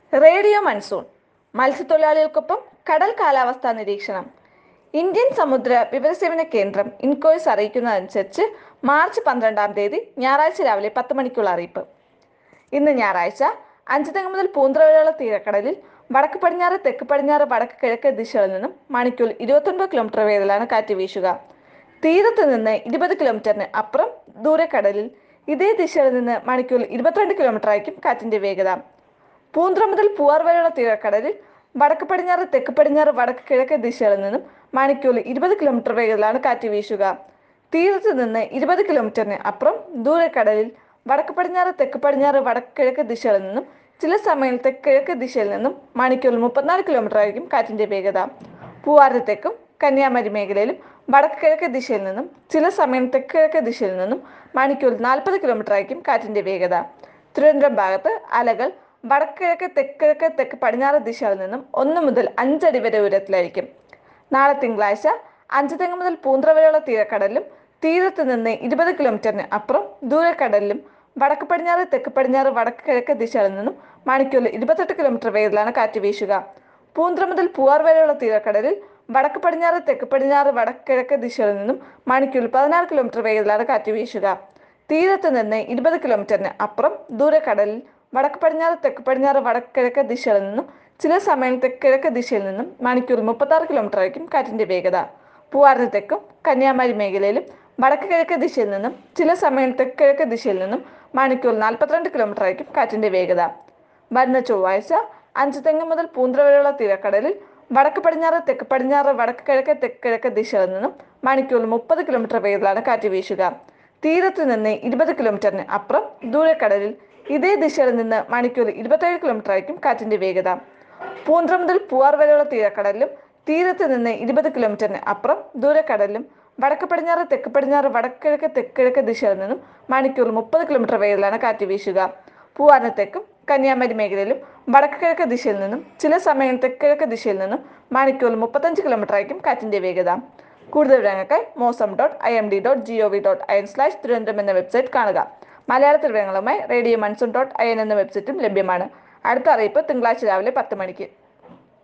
radio monsoon മത്സ്യത്തൊഴിലാളികൾക്കൊപ്പം കടൽ കാലാവസ്ഥാ നിരീക്ഷണം ഇന്ത്യൻ സമുദ്ര വിവരസേവന കേന്ദ്രം ഇൻകോയ്സ് അറിയിക്കുന്നതനുസരിച്ച് മാർച്ച് പന്ത്രണ്ടാം തീയതി ഞായറാഴ്ച രാവിലെ പത്ത് മണിക്കുള്ള അറിയിപ്പ് ഇന്ന് ഞായറാഴ്ച അഞ്ചുതെങ്ങ് മുതൽ പൂന്തറ വരെയുള്ള തീരക്കടലിൽ വടക്ക് പടിഞ്ഞാറ് തെക്ക് പടിഞ്ഞാറ് വടക്ക് കിഴക്ക് ദിശകളിൽ നിന്നും മണിക്കൂർ ഇരുപത്തൊൻപത് കിലോമീറ്റർ വേഗത്തിലാണ് കാറ്റ് വീശുക തീരത്ത് നിന്ന് ഇരുപത് കിലോമീറ്ററിന് അപ്പുറം ദൂരക്കടലിൽ ഇതേ ദിശയിൽ നിന്ന് മണിക്കൂർ ഇരുപത്തിരണ്ട് കിലോമീറ്റർ ആയിരിക്കും കാറ്റിന്റെ വേഗത പൂന്തുറ മുതൽ പൂവാർ വരെയുള്ള തീരക്കടലിൽ വടക്ക് പടിഞ്ഞാറ് തെക്ക് പടിഞ്ഞാറ് വടക്ക് കിഴക്ക് ദിശകളിൽ നിന്നും മണിക്കൂറിൽ ഇരുപത് കിലോമീറ്റർ വേഗത്തിലാണ് കാറ്റ് വീശുക തീരത്ത് നിന്ന് ഇരുപത് കിലോമീറ്ററിന് അപ്പുറം ദൂരക്കടലിൽ വടക്ക് പടിഞ്ഞാറ് തെക്ക് പടിഞ്ഞാറ് വടക്ക് കിഴക്ക് ദിശകളിൽ നിന്നും ചില സമയം തെക്ക് കിഴക്ക് ദിശയിൽ നിന്നും മണിക്കൂറിൽ മുപ്പത്തിനാല് കിലോമീറ്റർ ആയിരിക്കും കാറ്റിന്റെ വേഗത പൂവാറിന് തെക്കും കന്യാകുമാരി മേഖലയിലും വടക്ക് കിഴക്ക് ദിശയിൽ നിന്നും ചില സമയം തെക്ക് കിഴക്ക് ദിശയിൽ നിന്നും മണിക്കൂറിൽ നാൽപ്പത് കിലോമീറ്റർ ആയിരിക്കും കാറ്റിന്റെ വേഗത തിരുവനന്തപുരം ഭാഗത്ത് അലകൾ വടക്ക് കിഴക്ക് തെക്ക് കിഴക്ക് തെക്ക് പടിഞ്ഞാറ് ദിശകളിൽ നിന്നും ഒന്ന് മുതൽ അഞ്ചടി വരെ ഉയരത്തിലായിരിക്കും നാളെ തിങ്കളാഴ്ച അഞ്ച് തെങ്ങ് മുതൽ പൂന്തറ വരെയുള്ള തീരക്കടലിലും തീരത്ത് നിന്ന് ഇരുപത് കിലോമീറ്ററിന് അപ്പുറം ദൂരക്കടലിലും വടക്ക് പടിഞ്ഞാറ് തെക്ക് പടിഞ്ഞാറ് വടക്ക് കിഴക്ക് ദിശകളിൽ നിന്നും മണിക്കൂറിൽ ഇരുപത്തെട്ട് കിലോമീറ്റർ വേഗത്തിലാണ് കാറ്റ് വീശുക പൂന്തറ മുതൽ പൂവാർ വരെയുള്ള തീരക്കടലിൽ വടക്ക് പടിഞ്ഞാറ് തെക്ക് പടിഞ്ഞാറ് വടക്ക് കിഴക്ക് ദിശകളിൽ നിന്നും മണിക്കൂറിൽ പതിനാറ് കിലോമീറ്റർ വേഗത്തിലാണ് കാറ്റ് വീശുക തീരത്ത് നിന്ന് ഇരുപത് കിലോമീറ്ററിന് അപ്പുറം ദൂരക്കടലിൽ വടക്ക് പടിഞ്ഞാറ് തെക്ക് പടിഞ്ഞാറ് വടക്ക് കിഴക്ക് ദിശകളിൽ നിന്നും ചില സമയം തെക്ക് കിഴക്ക് ദിശയിൽ നിന്നും മണിക്കൂറിൽ മുപ്പത്താറ് കിലോമീറ്റർ ആയിരിക്കും കാറ്റിന്റെ വേഗത പൂവാറിന് തെക്കും കന്യാകുമാരി മേഖലയിലും വടക്ക് കിഴക്ക് ദിശയിൽ നിന്നും ചില സമയം തെക്ക് കിഴക്ക് ദിശയിൽ നിന്നും മണിക്കൂറിൽ നാൽപ്പത്തിരണ്ട് കിലോമീറ്റർ ആയിരിക്കും കാറ്റിന്റെ വേഗത വരുന്ന ചൊവ്വാഴ്ച അഞ്ച് തെങ്ങ് മുതൽ പൂന്തറ വരെയുള്ള തീരക്കടലിൽ വടക്ക് പടിഞ്ഞാറ് തെക്ക് പടിഞ്ഞാറ് വടക്ക് കിഴക്ക് തെക്ക് കിഴക്ക് ദിശകളിൽ നിന്നും മണിക്കൂറിൽ മുപ്പത് കിലോമീറ്റർ വേഗത്തിലാണ് കാറ്റ് വീശുക തീരത്ത് നിന്ന് ഇരുപത് കിലോമീറ്ററിന് അപ്പുറം ദൂരക്കടലിൽ ഇതേ ദിശയിൽ നിന്ന് മണിക്കൂറിൽ ഇരുപത്തേഴ് കിലോമീറ്റർ ആയിരിക്കും കാറ്റിന്റെ വേഗത പൂന്തറ മുതൽ പൂവാർ വരെയുള്ള തീരക്കടലിലും തീരത്ത് നിന്ന് ഇരുപത് കിലോമീറ്ററിന് അപ്പുറം ദൂരക്കടലിലും വടക്ക് പടിഞ്ഞാറ് തെക്ക് പടിഞ്ഞാറ് വടക്ക് കിഴക്ക് തെക്ക് കിഴക്ക് ദിശയിൽ നിന്നും മണിക്കൂറിൽ മുപ്പത് കിലോമീറ്റർ വേഗത്തിലാണ് കാറ്റ് വീശുക പൂവാറിന് തെക്കും കന്യാകുമാരി മേഖലയിലും വടക്ക് കിഴക്ക് ദിശയിൽ നിന്നും ചില സമയം തെക്ക് കിഴക്ക് ദിശയിൽ നിന്നും മണിക്കൂറിൽ മുപ്പത്തഞ്ച് കിലോമീറ്റർ ആയിരിക്കും കാറ്റിന്റെ വേഗത കൂടുതൽ വിവരങ്ങൾക്കായി mausam dot I M D dot G O V dot I N slash Thiruvananthapuram എന്ന വെബ്സൈറ്റ് കാണുക മലയാളത്തിൽ വിവരങ്ങളുമായി radio monsoon dot I N എന്ന വെബ്സൈറ്റും ലഭ്യമാണ് അടുത്ത അറിയിപ്പ് തിങ്കളാഴ്ച രാവിലെ പത്ത് മണിക്ക്